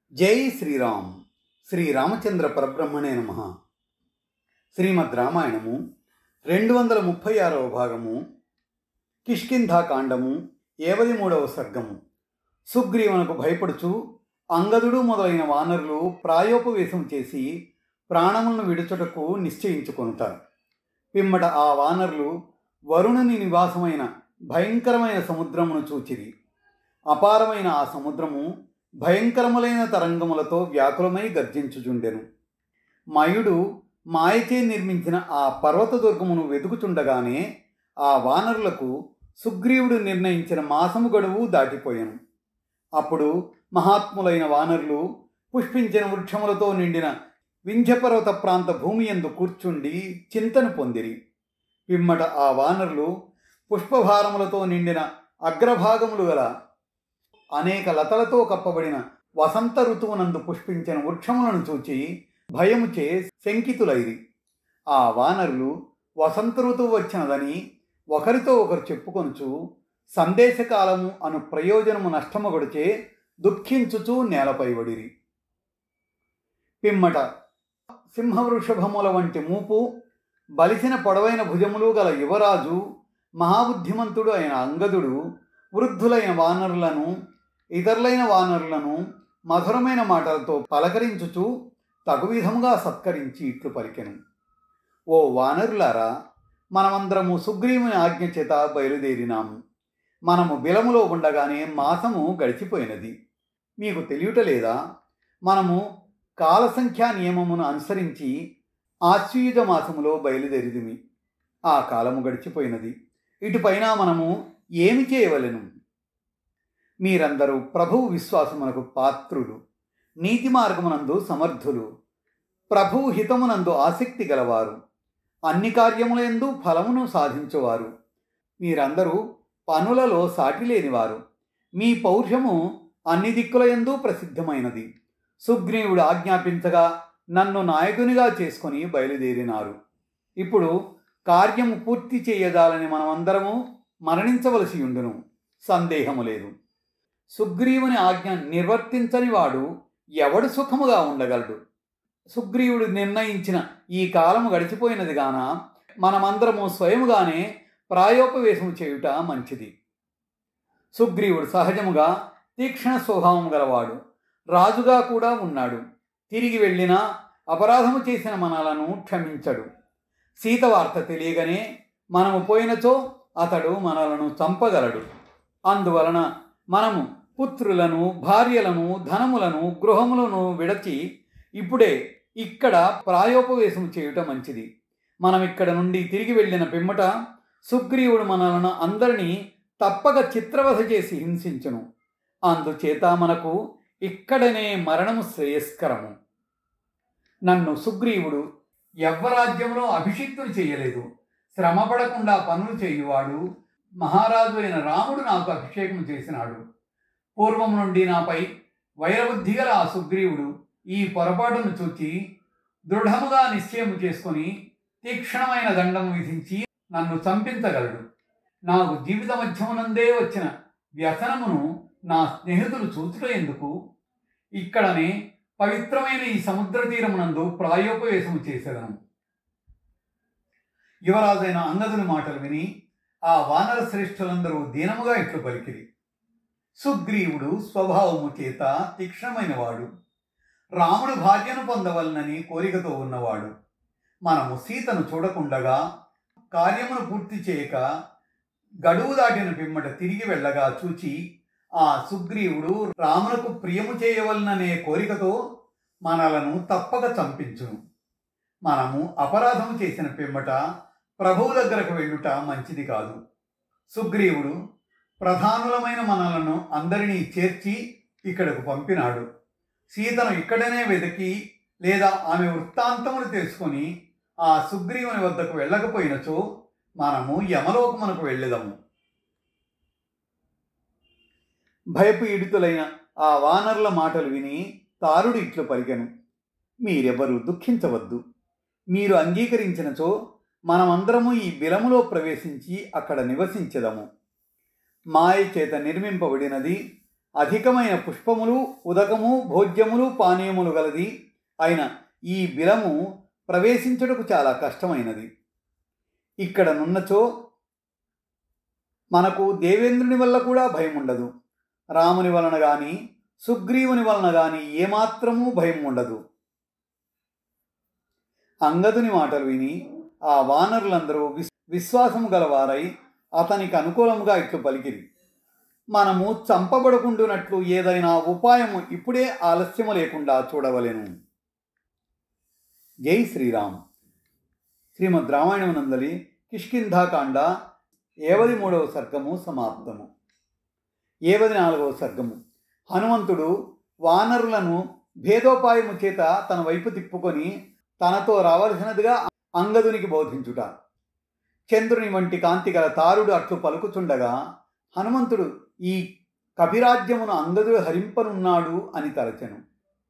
జై శ్రీరామ్ శ్రీ రామచంద్ర పరబ్రహ్మణే నమ శ్రీమద్ రామాయణము రెండు వందల ముప్పై ఆరవ భాగము కిష్కింధాకాండము ఏవది మూడవ సర్గము సుగ్రీవునకు భయపడుచు అంగదుడు మొదలైన వానరులు ప్రాయోపవేశం చేసి ప్రాణములను విడుచుటకు నిశ్చయించుకొనుతారు పిమ్మట ఆ వానరులు వరుణుని నివాసమైన భయంకరమైన సముద్రమును చూచిరి అపారమైన ఆ సముద్రము భయంకరములైన తరంగములతో వ్యాకులమై గర్జించుచుండెను మయుడు మాయచే నిర్మించిన ఆ పర్వతదుర్గమును వెతుకుచుండగానే ఆ వానరులకు సుగ్రీవుడు నిర్ణయించిన మాసము గడువు దాటిపోయాను అప్పుడు మహాత్ములైన వానరులు పుష్పించిన వృక్షములతో నిండిన వింధ్యపర్వత ప్రాంత భూమి ఎందు కూర్చుండి చింతను పొందిరి పిమ్మట ఆ వానరులు పుష్పభారములతో నిండిన అగ్రభాగములు గల అనేక లతలతో కప్పబడిన వసంత ఋతువునందు పుష్పించిన వృక్షములను చూచి భయముచే శంకితులైరి ఆ వానరులు వసంత ఋతువు వచ్చినదని ఒకరితో ఒకరు చెప్పుకొనుచు సందేశకాలము అను ప్రయోజనము నష్టమొగడిచే దుఃఖించుచూ నేలపై వడిరి పిమ్మట సింహవృషభముల వంటి మూపు బలిసిన పొడవైన భుజములు గల యువరాజు మహాబుద్ధిమంతుడు అయిన అంగదుడు వృద్ధులైన వానరులను ఇతరులైన వానరులను మధురమైన మాటలతో పలకరించుచు తగు విధముగా సత్కరించి ఇట్లు పలికెను ఓ వానరులారా మనమందరము సుగ్రీవుని ఆజ్ఞ చేత బయలుదేరినాము మనము బిలములో ఉండగానే మాసము గడిచిపోయినది మీకు తెలియటలేదా మనము కాలసంఖ్యా నియమమును అనుసరించి ఆశ్వయుజ మాసములో బయలుదేరిదిమి ఆ కాలము గడిచిపోయినది ఇటుపైన మనము ఏమి చేయవలెను మీరందరూ ప్రభువు విశ్వాసమునకు పాత్రులు నీతి మార్గమునందు సమర్థులు ప్రభువు హితమునందు ఆసక్తి గలవారు అన్ని కార్యములందు ఫలమును సాధించువారు మీరందరూ పనులలో సాటి లేనివారు మీ పౌరుషము అన్ని దిక్కులయందు ప్రసిద్ధమైనది సుగ్రీవుడు ఆజ్ఞాపించగా నన్ను నాయకునిగా చేసుకొని బయలుదేరినారు ఇప్పుడు కార్యము పూర్తి చేయజాలని మనమందరము మరణించవలసి ఉండును సందేహము లేదు సుగ్రీవుని ఆజ్ఞ నిర్వర్తించని వాడు ఎవడు సుఖముగా ఉండగలడు సుగ్రీవుడు నిర్ణయించిన ఈ కాలము గడిచిపోయినది గాన మనమందరము స్వయముగానే ప్రాయోపవేశము చేయుట మంచిది సుగ్రీవుడు సహజముగా తీక్షణ స్వభావం గలవాడు రాజుగా కూడా ఉన్నాడు తిరిగి వెళ్ళినా అపరాధము చేసిన మనలను క్షమించడు సీత వార్త తెలియగానే మనము పోయినచో అతడు మనలను చంపగలడు అందువలన మనము పుత్రులను భార్యలను ధనములను గృహములను విడచి ఇప్పుడే ఇక్కడ ప్రాయోపవేశం చేయుట మంచిది మనం ఇక్కడ నుండి తిరిగి వెళ్ళిన పిమ్మట సుగ్రీవుడు మనలను అందరినీ తప్పక చిత్రవధ చేసి హింసించును అందుచేత మనకు ఇక్కడనే మరణము శ్రేయస్కరము నన్ను సుగ్రీవుడు యవ్వరాజ్యంలో అభిషిక్తులు చేయలేదు శ్రమపడకుండా పనులు చేయువాడు మహారాజు అయిన రాముడు నాకు అభిషేకం చేసినాడు పూర్వం నుండి నాపై వైరబుద్ధి గల ఆ సుగ్రీవుడు ఈ పొరపాటును చూచి దృఢముగా నిశ్చయము చేసుకొని తీక్షణమైన దండము విధించి నన్ను చంపించగలడు నాకు జీవిత మధ్యమునందే వచ్చిన వ్యసనమును నా స్నేహితులు చూచుట ఎందుకు ఇక్కడనే పవిత్రమైన ఈ సముద్ర తీరమునందు ప్రాయోపవేశము చేసేదను యువరాజైన అంగదుని మాటలు విని ఆ వానర శ్రేష్ఠులందరూ దీనముగా ఇట్లు పలికిరి సుగ్రీవుడు స్వభావము చేత తీక్షణమైనవాడు రాముడు భాగ్యను పొందవలనని కోరికతో ఉన్నవాడు మనము సీతను చూడకుండగా కార్యమును పూర్తి చేయక గడువు దాటిన పిమ్మట తిరిగి వెళ్ళగా చూచి ఆ సుగ్రీవుడు రామునకు ప్రియము చేయవలననే కోరికతో మనలను తప్పక చంపించును మనము అపరాధము చేసిన పిమ్మట ప్రభువు దగ్గరకు వెళ్ళుట మంచిది కాదు సుగ్రీవుడు ప్రధానులమైన మనలను అందరినీ చేర్చి ఇక్కడకు పంపినాడు సీతను ఇక్కడనే వెతికి లేదా ఆమె వృత్తాంతములు తెలుసుకొని ఆ సుగ్రీవుని వద్దకు వెళ్ళకపోయినచో మనము యమలోకమునకు వెళ్ళేదము భయపీడితులైన ఆ వానరుల మాటలు విని తారుడు ఇట్లు పలికెను మీరెవరు దుఃఖించవద్దు మీరు అంగీకరించినచో మనమందరము ఈ బిలములో ప్రవేశించి అక్కడ నివసించెదము మాయ చేత నిర్మింపబడినది అధికమైన పుష్పములు ఉదకము భోజ్యములు పానీయములు గలది అయిన ఈ బిలము ప్రవేశించుటకు చాలా కష్టమైనది ఇక్కడ నున్నచో మనకు దేవేంద్రుని వల్ల కూడా భయం ఉండదు రాముని వలన గాని సుగ్రీవుని వలన గాని ఏమాత్రమూ భయం ఉండదు అంగదుని మాటలు విని ఆ వానరులందరూ విస్ విశ్వాసము గలవారై అతనికి అనుకూలముగా ఇట్లు పలికిరి మనము చంపబడుకుంటున్నట్లు ఏదైనా ఉపాయము ఇప్పుడే ఆలస్యము లేకుండా చూడవలెను జై శ్రీరామ్ శ్రీమద్ రామాయణం నందలి కిష్కింధాకాండ ఏవది మూడవ సర్గము సమాప్తము ఏవది నాలుగవ సర్గము హనుమంతుడు వానరులను భేదోపాయము చేత తన వైపు తిప్పుకొని తనతో రావలసినదిగా అంగదునికి బోధించుట చంద్రుని వంటి కాంతి గల తారుడు అట్లు పలుకుచుండగా హనుమంతుడు ఈ కపిరాజ్యమును అంగదుడు హరింపనున్నాడు అని తలచెను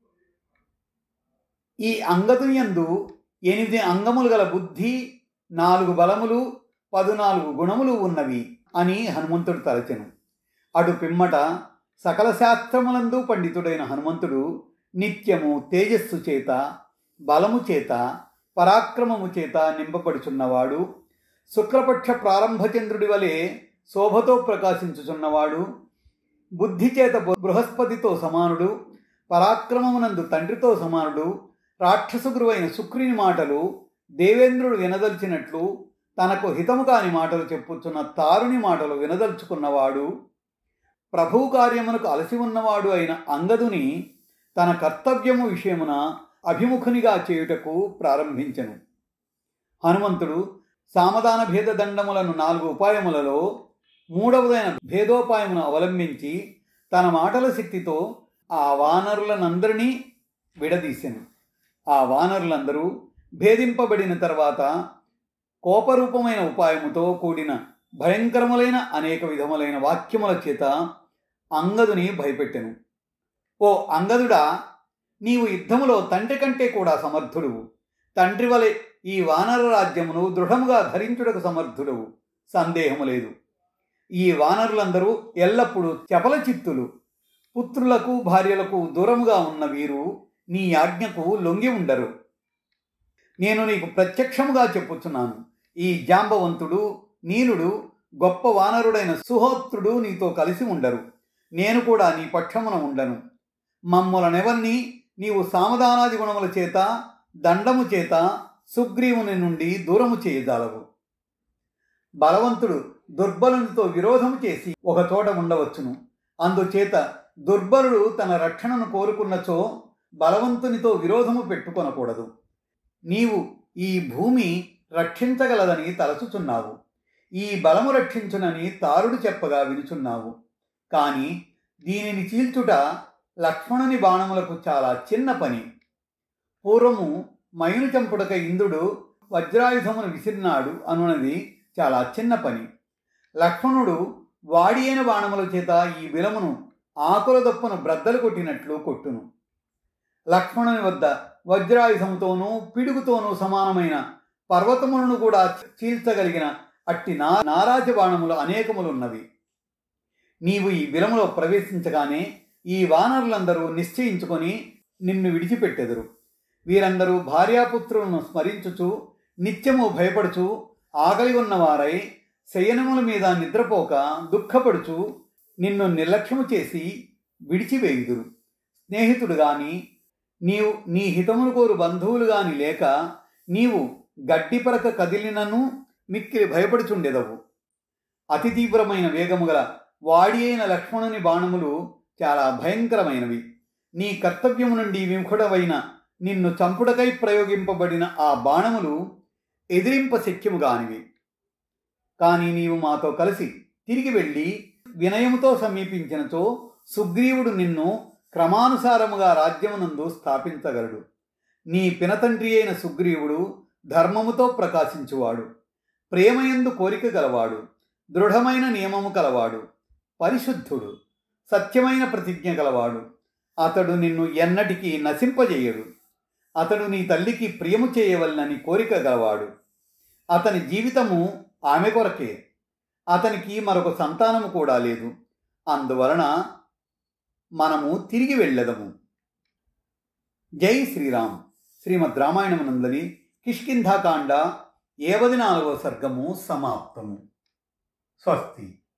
ఈ అంగదుని యందు ఎనిమిది అంగములు గల బుద్ధి నాలుగు బలములు పదునాలుగు గుణములు ఉన్నవి అని హనుమంతుడు తలచెను అటు పిమ్మట సకల శాస్త్రములందు పండితుడైన హనుమంతుడు నిత్యము తేజస్సు చేత బలము చేత పరాక్రమము చేత నింపబడుచున్నవాడు శుక్లపక్ష ప్రారంభచంద్రుడి వలె శోభతో ప్రకాశించుచున్నవాడు బుద్ధి చేత బృహస్పతితో సమానుడు పరాక్రమమునందు తండ్రితో సమానుడు రాక్షసుగురువైన శుక్రుని మాటలు దేవేంద్రుడు వినదల్చినట్లు తనకు హితము కాని మాటలు చెప్పుచున్న తారుని మాటలు వినదల్చుకున్నవాడు ప్రభువు కార్యమునకు అలసి ఉన్నవాడు అయిన అంగదుని తన కర్తవ్యము విషయమున అభిముఖునిగా చేయుటకు ప్రారంభించెను హనుమంతుడు సామధాన భేద దండములను నాలుగు ఉపాయములలో మూడవదైన భేదోపాయమును అవలంబించి తన మాటల శక్తితో ఆ వానరులనందరినీ విడదీసెను ఆ వానరులందరూ భేదింపబడిన తర్వాత కోపరూపమైన ఉపాయముతో కూడిన భయంకరములైన అనేక విధములైన వాక్యముల చేత అంగదుని భయపెట్టెను ఓ అంగదుడా నీవు యుద్ధములో తండ్రి కంటే కూడా సమర్థుడువు తండ్రి వలె ఈ వానర రాజ్యమును దృఢముగా ధరించుటకు సమర్థుడవు సందేహము లేదు ఈ వానరులందరూ ఎల్లప్పుడూ చపల చిత్తులు పుత్రులకు భార్యలకు దూరముగా ఉన్న వీరు నీ ఆజ్ఞకు లొంగి ఉండరు నేను నీకు ప్రత్యక్షముగా చెప్పుచున్నాను ఈ జాంబవంతుడు నీలుడు గొప్ప వానరుడైన సుహోత్రుడు నీతో కలిసి ఉండరు నేను కూడా నీ పక్షమున ఉండను మమ్ములనెవరిని నీవు సామధానాది గుణముల చేత దండము చేత సుగ్రీవుని నుండి దూరము చేయజాలవు బలవంతుడు దుర్బలునితో విరోధము చేసి ఒక చోట ఉండవచ్చును అందుచేత దుర్బలుడు తన రక్షణను కోరుకున్నచో బలవంతునితో విరోధము పెట్టుకొనకూడదు నీవు ఈ భూమి రక్షించగలదని తలచుచున్నావు ఈ బలము రక్షించునని తారుడు చెప్పగా వినుచున్నావు కానీ దీనిని చీల్చుట లక్ష్మణుని బాణములకు చాలా చిన్న పని పూర్వము మయుని చంపుడక ఇంద్రుడు వజ్రాయుధమును విసిరినాడు అనున్నది చాలా చిన్న పని లక్ష్మణుడు వాడి అయిన బాణముల చేత ఈ విలమును ఆకుల దొప్పను బ్రద్దలు కొట్టినట్లు కొట్టును లక్ష్మణుని వద్ద వజ్రాయుధముతోనూ పిడుగుతోనూ సమానమైన పర్వతములను కూడా చీల్చగలిగిన అట్టి నా నారాజ బాణములు అనేకములున్నవి నీవు ఈ విలములో ప్రవేశించగానే ఈ వానరులందరూ నిశ్చయించుకొని నిన్ను విడిచిపెట్టెదరు వీరందరూ భార్యాపుత్రులను స్మరించుచు నిత్యము భయపడుచు ఆకలి ఉన్నవారై శయనముల మీద నిద్రపోక దుఃఖపడుచు నిన్ను నిర్లక్ష్యము చేసి విడిచివేయుదురు స్నేహితుడు గాని నీవు నీ హితమును కోరు బంధువులు గాని లేక నీవు గడ్డిపరక కదిలినను మిక్కిలి భయపడుచుండెదవు అతి తీవ్రమైన వేగము గల వాడి అయిన లక్ష్మణుని బాణములు చాలా భయంకరమైనవి నీ కర్తవ్యము నుండి విముఖుడవైన నిన్ను చంపుడకై ప్రయోగింపబడిన ఆ బాణములు ఎదిరింప శక్యముగానివి కానీ నీవు మాతో కలిసి తిరిగి వెళ్ళి వినయముతో సమీపించినచో సుగ్రీవుడు నిన్ను క్రమానుసారముగా రాజ్యమునందు స్థాపించగలడు నీ పినతండ్రి అయిన సుగ్రీవుడు ధర్మముతో ప్రకాశించువాడు ప్రేమయందు కోరిక గలవాడు దృఢమైన నియమము కలవాడు పరిశుద్ధుడు సత్యమైన ప్రతిజ్ఞ గలవాడు అతడు నిన్ను ఎన్నటికీ నశింపజేయడు అతడు నీ తల్లికి ప్రియము చేయవలనని కోరిక గలవాడు అతని జీవితము ఆమె కొరకే అతనికి మరొక సంతానము కూడా లేదు అందువలన మనము తిరిగి వెళ్ళదము జై శ్రీరామ్ శ్రీమద్ రామాయణమునందలి కిష్కింధాకాండ ఏవది నాలుగవ సర్గము సమాప్తము స్వస్తి